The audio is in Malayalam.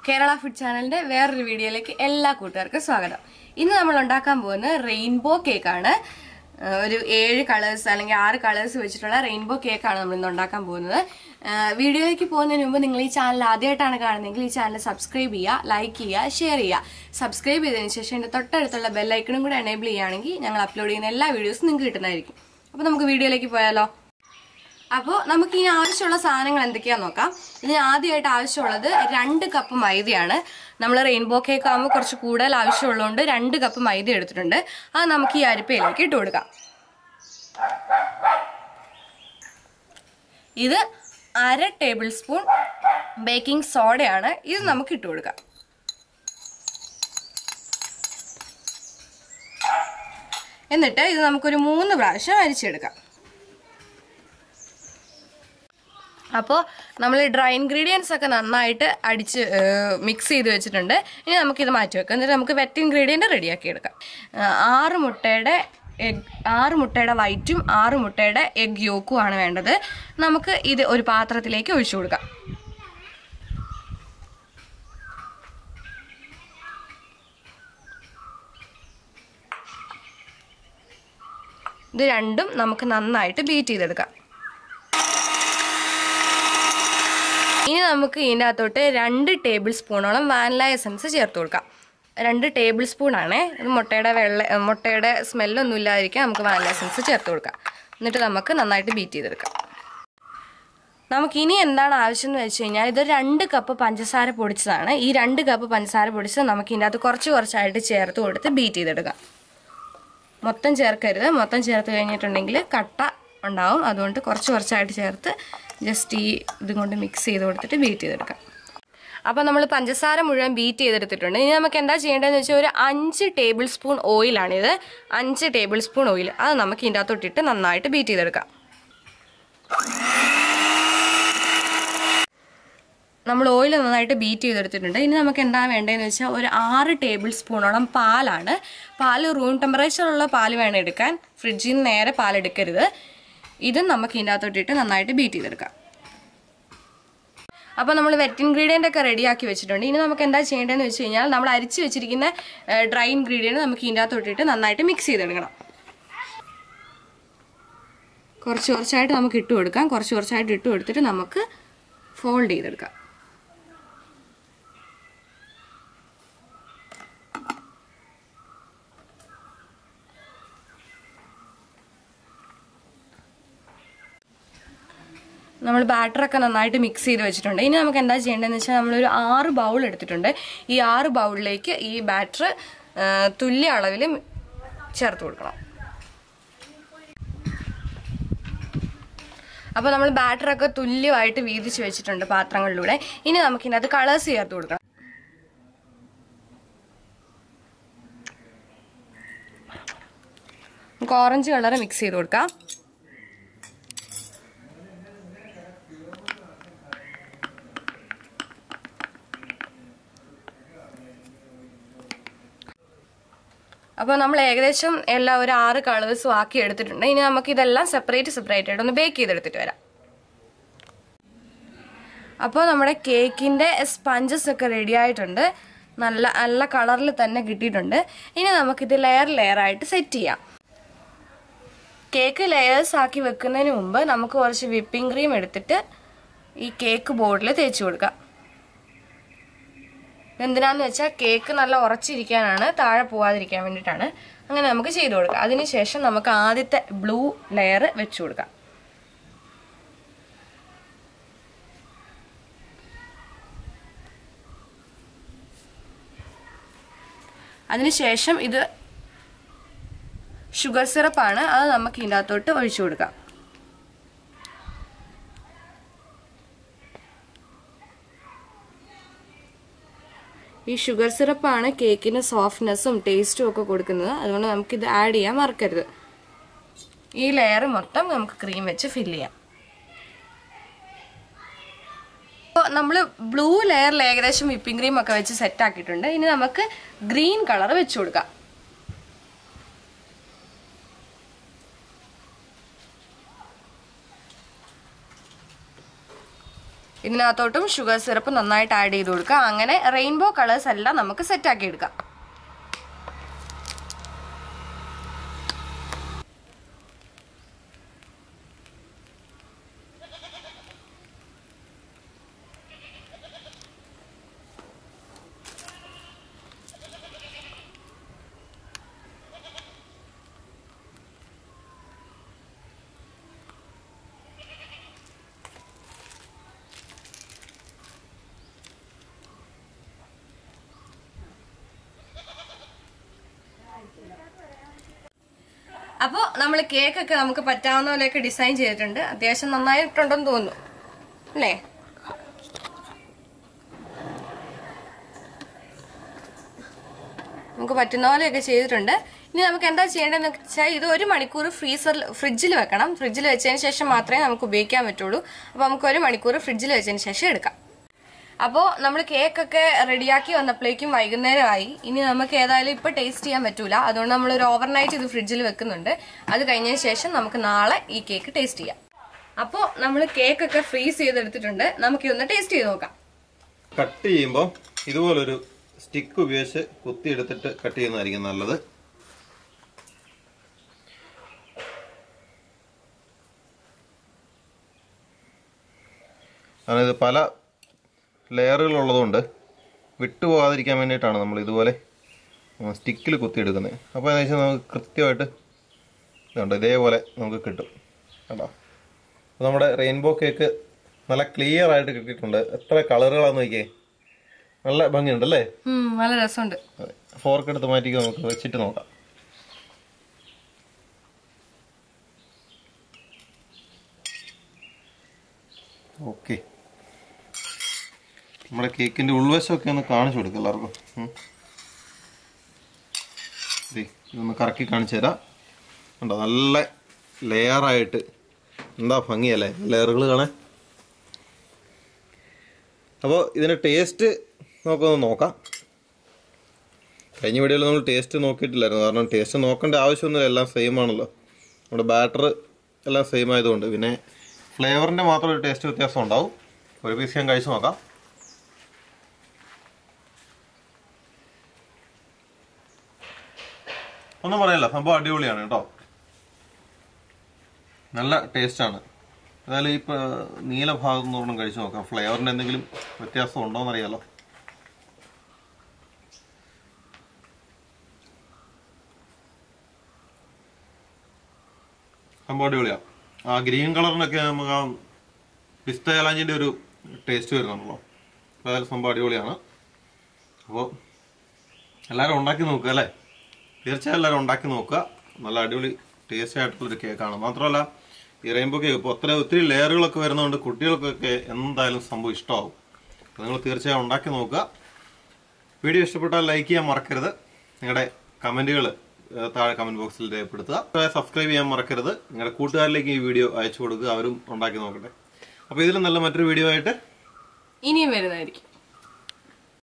കേരള ഫുഡ് ചാനലിന്റെ വേറൊരു വീഡിയോയിലേക്ക് എല്ലാ കൂട്ടുകാർക്കും സ്വാഗതം ഇന്ന് നമ്മൾ ഉണ്ടാക്കാൻ പോകുന്നത് റെയിൻബോ കേക്കാണ് ഏഹ് ഒരു ഏഴ് കളേഴ്സ് അല്ലെങ്കിൽ ആറ് കളേഴ്സ് വെച്ചിട്ടുള്ള റെയിൻബോ കേക്കാണ് നമ്മൾ ഇന്ന് ഉണ്ടാക്കാൻ പോകുന്നത് ഏഹ് വീഡിയോയിലേക്ക് പോകുന്നതിന് മുമ്പ് നിങ്ങൾ ഈ ചാനൽ ആദ്യമായിട്ടാണ് കാണുന്നതെങ്കിൽ ഈ ചാനൽ സബ്സ്ക്രൈബ് ചെയ്യുക ലൈക്ക് ചെയ്യുക ഷെയർ ചെയ്യുക സബ്സ്ക്രൈബ് ചെയ്തതിന് ശേഷം എൻ്റെ തൊട്ടടുത്തുള്ള ബെല്ലൈക്കണും കൂടെ എനേബിൾ ചെയ്യുകയാണെങ്കിൽ ഞങ്ങൾ അപ്ലോഡ് ചെയ്യുന്ന എല്ലാ വീഡിയോസും നിങ്ങൾക്ക് കിട്ടുന്നതായിരിക്കും അപ്പോൾ നമുക്ക് വീഡിയോയിലേക്ക് പോയാലോ അപ്പോൾ നമുക്ക് ഇനി ആവശ്യമുള്ള സാധനങ്ങൾ എന്തൊക്കെയാന്ന് നോക്കാം ഇതിന് ആദ്യമായിട്ട് ആവശ്യമുള്ളത് രണ്ട് കപ്പ് മൈദയാണ് നമ്മൾ റെയിൻബോ കേക്ക് ആകുമ്പോൾ കുറച്ച് കൂടുതൽ ആവശ്യമുള്ളതുകൊണ്ട് രണ്ട് കപ്പ് മൈദ എടുത്തിട്ടുണ്ട് അത് നമുക്ക് ഈ അരിപ്പയിലേക്ക് ഇട്ട് കൊടുക്കാം ഇത് അര ടേബിൾ സ്പൂൺ ബേക്കിംഗ് സോഡയാണ് ഇത് നമുക്ക് ഇട്ട് കൊടുക്കാം എന്നിട്ട് ഇത് നമുക്കൊരു മൂന്ന് പ്രാവശ്യം അരിച്ചെടുക്കാം അപ്പോൾ നമ്മൾ ഡ്രൈ ഇൻഗ്രീഡിയൻസ് ഒക്കെ നന്നായിട്ട് അടിച്ച് മിക്സ് ചെയ്ത് വെച്ചിട്ടുണ്ട് ഇനി നമുക്കിത് മാറ്റി വെക്കാം എന്നിട്ട് നമുക്ക് വെറ്റ് ഇൻഗ്രീഡിയൻറ്റ് റെഡിയാക്കി എടുക്കാം ആ, ആറ് മുട്ടയുടെ എഗ് ആറ് മുട്ടയുടെ വൈറ്റും ആറ് മുട്ടയുടെ എഗ് യോക്കും ആണ് വേണ്ടത് നമുക്ക് ഇത് ഒരു പാത്രത്തിലേക്ക് ഒഴിച്ചു കൊടുക്കാം ഇത് രണ്ടും നമുക്ക് നന്നായിട്ട് ബീറ്റ് ചെയ്തെടുക്കാം ഇനി നമുക്ക് ഇതിൻ്റെ അകത്തോട്ട് രണ്ട് ടേബിൾ സ്പൂണോളം വാനില എസൻസ് ചേർത്ത് കൊടുക്കാം രണ്ട് ടേബിൾ സ്പൂൺ ആണേ ഇത് മുട്ടയുടെ വെള്ള ഏ, മുട്ടയുടെ സ്മെല്ലൊന്നും ഇല്ലാതിരിക്കാൻ നമുക്ക് വാനില എസൻസ് ചേർത്ത് കൊടുക്കാം എന്നിട്ട് നമുക്ക് നന്നായിട്ട് ബീറ്റ് ചെയ്തെടുക്കാം നമുക്ക് ഇനി എന്താണ് ആവശ്യം എന്ന് വെച്ച് കഴിഞ്ഞാൽ ഇത് രണ്ട് കപ്പ് പഞ്ചസാര പൊടിച്ചതാണ് ഈ രണ്ട് കപ്പ് പഞ്ചസാര പൊടിച്ചത് നമുക്ക് ഇതിൻ്റെ അകത്ത് കുറച്ച് കുറച്ചായിട്ട് ചേർത്ത് കൊടുത്ത് ബീറ്റ് ചെയ്തെടുക്കാം മൊത്തം ചേർക്കരുത് മൊത്തം ചേർത്ത് കഴിഞ്ഞിട്ടുണ്ടെങ്കിൽ കട്ട ഉണ്ടാവും അതുകൊണ്ട് കുറച്ച് കുറച്ചായിട്ട് ചേർത്ത് ജസ്റ്റ് ഈ ഇതും കൊണ്ട് മിക്സ് ചെയ്ത് കൊടുത്തിട്ട് ബീറ്റ് ചെയ്തെടുക്കാം അപ്പോൾ നമ്മൾ പഞ്ചസാര മുഴുവൻ ബീറ്റ് ചെയ്തെടുത്തിട്ടുണ്ട് ഇനി നമുക്ക് എന്താ ചെയ്യേണ്ടതെന്ന് വെച്ചാൽ ഒരു അഞ്ച് ടേബിൾ സ്പൂൺ ഓയിലാണിത് അഞ്ച് ടേബിൾ സ്പൂൺ ഓയിൽ അത് നമുക്ക് ഇതിൻ്റെ അകത്തോട്ടിട്ട് നന്നായിട്ട് ബീറ്റ് ചെയ്തെടുക്കാം നമ്മൾ ഓയിൽ നന്നായിട്ട് ബീറ്റ് ചെയ്തെടുത്തിട്ടുണ്ട് ഇനി നമുക്ക് എന്താ വേണ്ടതെന്ന് വെച്ചാൽ ഒരു ആറ് ടേബിൾ സ്പൂണോളം പാലാണ് പാല് റൂം ടെമ്പറേച്ചറുള്ള പാല് വേണം എടുക്കാൻ ഫ്രിഡ്ജിൽ നിന്ന് നേരെ പാലെടുക്കരുത് ഇതും നമുക്ക് ഇതിൻ്റെ അകത്തോട്ടിട്ട് നന്നായിട്ട് ബീറ്റ് ചെയ്തെടുക്കാം അപ്പോൾ നമ്മൾ വെറ്റ് ഇൻഗ്രീഡിയൻ്റ് ഒക്കെ റെഡിയാക്കി വെച്ചിട്ടുണ്ട് ഇനി നമുക്ക് എന്താ ചെയ്യേണ്ടതെന്ന് വെച്ച് കഴിഞ്ഞാൽ നമ്മൾ അരിച്ച് വെച്ചിരിക്കുന്ന ഡ്രൈ ഇൻഗ്രീഡിയൻറ്റ് നമുക്ക് ഇതിൻ്റെ അകത്തോട്ടിട്ട് നന്നായിട്ട് മിക്സ് ചെയ്തെടുക്കണം കുറച്ച് കുറച്ചായിട്ട് നമുക്ക് ഇട്ട് കൊടുക്കാം കുറച്ച് കുറച്ചായിട്ട് ഇട്ട് കൊടുത്തിട്ട് നമുക്ക് ഫോൾഡ് ചെയ്തെടുക്കാം നമ്മൾ ബാറ്ററൊക്കെ നന്നായിട്ട് മിക്സ് ചെയ്ത് വെച്ചിട്ടുണ്ട് ഇനി നമുക്ക് എന്താ ചെയ്യേണ്ടതെന്ന് വെച്ചാൽ നമ്മളൊരു ആറ് ബൗൾ എടുത്തിട്ടുണ്ട് ഈ ആറ് ബൗളിലേക്ക് ഈ ബാറ്റർ തുല്യ അളവിൽ ചേർത്ത് കൊടുക്കണം അപ്പോൾ നമ്മൾ ബാറ്ററൊക്കെ തുല്യമായിട്ട് വീതിച്ച് വെച്ചിട്ടുണ്ട് പാത്രങ്ങളിലൂടെ ഇനി നമുക്കിതിനകത്ത് കളേഴ്സ് ചേർത്ത് കൊടുക്കണം നമുക്ക് ഓറഞ്ച് കളർ മിക്സ് ചെയ്ത് കൊടുക്കാം അപ്പോൾ നമ്മൾ ഏകദേശം എല്ലാം ഒരു ആറ് കളേഴ്സും ആക്കി എടുത്തിട്ടുണ്ട് ഇനി നമുക്ക് ഇതെല്ലാം സെപ്പറേറ്റ് സെപ്പറേറ്റ് ആയിട്ട് ഒന്ന് ബേക്ക് ചെയ്തെടുത്തിട്ട് വരാം അപ്പോൾ നമ്മുടെ കേക്കിൻ്റെ സ്പഞ്ചസ് ഒക്കെ റെഡി ആയിട്ടുണ്ട് നല്ല നല്ല കളറിൽ തന്നെ കിട്ടിയിട്ടുണ്ട് ഇനി നമുക്കിത് ലെയർ ലെയർ ആയിട്ട് സെറ്റ് ചെയ്യാം കേക്ക് ലെയേഴ്സ് ആക്കി വെക്കുന്നതിന് മുമ്പ് നമുക്ക് കുറച്ച് വിപ്പിംഗ് ക്രീം എടുത്തിട്ട് ഈ കേക്ക് ബോർഡിൽ തേച്ച് കൊടുക്കാം എന്തിനാന്ന് വെച്ചാൽ കേക്ക് നല്ല ഉറച്ചിരിക്കാനാണ് താഴെ പോവാതിരിക്കാൻ വേണ്ടിയിട്ടാണ് അങ്ങനെ നമുക്ക് ചെയ്ത് കൊടുക്കാം അതിനുശേഷം നമുക്ക് ആദ്യത്തെ ബ്ലൂ ലെയർ വെച്ച് കൊടുക്കാം അതിനുശേഷം ഇത് ഷുഗർ സിറപ്പാണ് അത് നമുക്ക് ഇതിൻ്റെ അകത്തോട്ട് ഒഴിച്ചു കൊടുക്കാം ഈ ഷുഗർ സിറപ്പാണ് കേക്കിന് സോഫ്റ്റ്നെസ്സും ടേസ്റ്റും ഒക്കെ കൊടുക്കുന്നത് അതുകൊണ്ട് നമുക്കിത് ആഡ് ചെയ്യാൻ മറക്കരുത് ഈ ലെയർ മൊത്തം നമുക്ക് ക്രീം വെച്ച് ഫില്ല് ചെയ്യാം അപ്പോൾ നമ്മൾ ബ്ലൂ ലെയറിൽ ഏകദേശം വിപ്പിംഗ് ക്രീം ഒക്കെ വെച്ച് സെറ്റ് ആക്കിയിട്ടുണ്ട് ഇനി നമുക്ക് ഗ്രീൻ കളർ വെച്ച് കൊടുക്കാം ഇതിനകത്തോട്ടും ഷുഗർ സിറപ്പ് നന്നായിട്ട് ആഡ് ചെയ്ത് കൊടുക്കുക അങ്ങനെ റെയിൻബോ കളേഴ്സ് എല്ലാം നമുക്ക് സെറ്റ് ആക്കി എടുക്കാം അപ്പോൾ നമ്മൾ കേക്കൊക്കെ നമുക്ക് പറ്റാവുന്ന പോലെയൊക്കെ ഡിസൈൻ ചെയ്തിട്ടുണ്ട് അത്യാവശ്യം നന്നായിട്ടുണ്ടെന്ന് തോന്നുന്നു അല്ലേ നമുക്ക് പറ്റുന്ന പോലെയൊക്കെ ചെയ്തിട്ടുണ്ട് ഇനി നമുക്ക് എന്താ ചെയ്യേണ്ടതെന്ന് വെച്ചാൽ ഇത് ഒരു മണിക്കൂർ ഫ്രീസറിൽ ഫ്രിഡ്ജിൽ വെക്കണം ഫ്രിഡ്ജിൽ വെച്ചതിന് ശേഷം മാത്രമേ നമുക്ക് ഉപയോഗിക്കാൻ പറ്റുള്ളൂ അപ്പോൾ നമുക്ക് ഒരു മണിക്കൂർ ഫ്രിഡ്ജിൽ വെച്ചതിന് ശേഷം എടുക്കാം അപ്പോൾ നമ്മൾ കേക്കൊക്കെ റെഡിയാക്കി വന്നപ്പോഴേക്കും വൈകുന്നേരമായി ഇനി നമുക്ക് ഏതായാലും ഇപ്പോൾ ടേസ്റ്റ് ചെയ്യാൻ പറ്റൂല അതുകൊണ്ട് നമ്മൾ ഒരു ഓവർനൈറ്റ് ഇത് ഫ്രിഡ്ജിൽ വെക്കുന്നുണ്ട് അത് കഴിഞ്ഞതിന് ശേഷം നമുക്ക് നാളെ ഈ കേക്ക് ടേസ്റ്റ് ചെയ്യാം അപ്പോൾ നമ്മൾ കേക്കൊക്കെ ഫ്രീസ് ചെയ്തെടുത്തിട്ടുണ്ട് നമുക്ക് ഇതൊന്ന് ടേസ്റ്റ് ചെയ്ത് നോക്കാം കട്ട് ചെയ്യുമ്പോൾ ഇതുപോലൊരു സ്റ്റിക്ക് ഉപയോഗിച്ച് കുത്തിയെടുത്തിട്ട് കട്ട് ചെയ്യുന്നതായിരിക്കും നല്ലത് കാരണം ഇത് പല ലെയറുകളുള്ളതുകൊണ്ട് വിട്ടുപോകാതിരിക്കാൻ വേണ്ടിയിട്ടാണ് നമ്മൾ ഇതുപോലെ സ്റ്റിക്കിൽ കുത്തിയെടുക്കുന്നത് അപ്പോൾ എന്ന് വെച്ചാൽ നമുക്ക് കൃത്യമായിട്ട് ഇതുണ്ട് ഇതേപോലെ നമുക്ക് കിട്ടും കണ്ടോ അപ്പോൾ നമ്മുടെ റെയിൻബോ കേക്ക് നല്ല ക്ലിയർ ആയിട്ട് കിട്ടിയിട്ടുണ്ട് എത്ര കളറുകളാന്ന് നോക്കിയേ നല്ല ഭംഗിയുണ്ട് അല്ലേ നല്ല രസമുണ്ട് അതെ ഫോർക്ക് എടുത്ത് മാറ്റി നമുക്ക് വെച്ചിട്ട് നോക്കാം ഓക്കെ നമ്മുടെ കേക്കിന്റെ ഉൾവശമൊക്കെ ഒന്ന് കാണിച്ചു കൊടുക്കും എല്ലാവർക്കും ഉം. ദേ, ഇതൊന്ന് കറക്കി കാണിച്ചു തരാം ഉണ്ടോ നല്ല ലെയറായിട്ട് എന്താ ഭംഗിയല്ലേ ലെയറുകൾ കാണാൻ അപ്പോൾ ഇതിൻ്റെ ടേസ്റ്റ് നമുക്കൊന്ന് നോക്കാം കഴിഞ്ഞ വീഡിയോയിൽ നമ്മൾ ടേസ്റ്റ് നോക്കിയിട്ടില്ലായിരുന്നു കാരണം ടേസ്റ്റ് നോക്കേണ്ട ആവശ്യമൊന്നുമില്ല എല്ലാം സെയിം ആണല്ലോ നമ്മുടെ ബാറ്റർ എല്ലാം സെയിം ആയതുകൊണ്ട് പിന്നെ ഫ്ലേവറിൻ്റെ മാത്രം ഒരു ടേസ്റ്റ് വ്യത്യാസം ഉണ്ടാവും ഒരു പീസ് ഞാൻ കഴിച്ച് നോക്കാം ഒന്നും പറയല്ല സംഭവം അടിപൊളിയാണ് കേട്ടോ നല്ല ടേസ്റ്റാണ് ഏതായാലും ഈ പ- നീല ഭാഗം ഒന്നും കഴിച്ചു നോക്കാം ഫ്ലേവറിന് എന്തെങ്കിലും വ്യത്യാസം ഉണ്ടോ എന്നറിയാലോ സംഭവം അടിപൊളിയാണ് ആ ഗ്രീൻ കളറിനൊക്കെ നമുക്ക് ആ പിസ്ത ഏലാഞ്ചിൻ്റെ ഒരു ടേസ്റ്റ് വരുന്നുണ്ടല്ലോ ഏതായാലും സംഭവം അടിപൊളിയാണ് അപ്പോൾ എല്ലാവരും ഉണ്ടാക്കി നോക്കുക അല്ലേ തീർച്ചയായും എല്ലാവരും ഉണ്ടാക്കി നോക്കുക നല്ല അടിപൊളി ടേസ്റ്റ് ആയിട്ടുള്ളൊരു കേക്കാണ് മാത്രമല്ല ഈ റെയിൻബോ കേക്ക് ഇപ്പോൾ അത്ര ഒത്തിരി ലെയറുകളൊക്കെ വരുന്നതുകൊണ്ട് കുട്ടികൾക്കൊക്കെ എന്തായാലും സംഭവം ഇഷ്ടമാവും അപ്പോൾ നിങ്ങൾ തീർച്ചയായും ഉണ്ടാക്കി നോക്കുക വീഡിയോ ഇഷ്ടപ്പെട്ടാൽ ലൈക്ക് ചെയ്യാൻ മറക്കരുത് നിങ്ങളുടെ കമൻറ്റുകൾ താഴെ കമൻറ്റ് ബോക്സിൽ രേഖപ്പെടുത്തുക സബ്സ്ക്രൈബ് ചെയ്യാൻ മറക്കരുത് നിങ്ങളുടെ കൂട്ടുകാരിലേക്ക് ഈ വീഡിയോ അയച്ചു കൊടുക്കുക അവരും ഉണ്ടാക്കി നോക്കട്ടെ അപ്പോൾ ഇതിലും നല്ല മറ്റൊരു വീഡിയോ ആയിട്ട് ഇനിയും വരുന്നതായിരിക്കും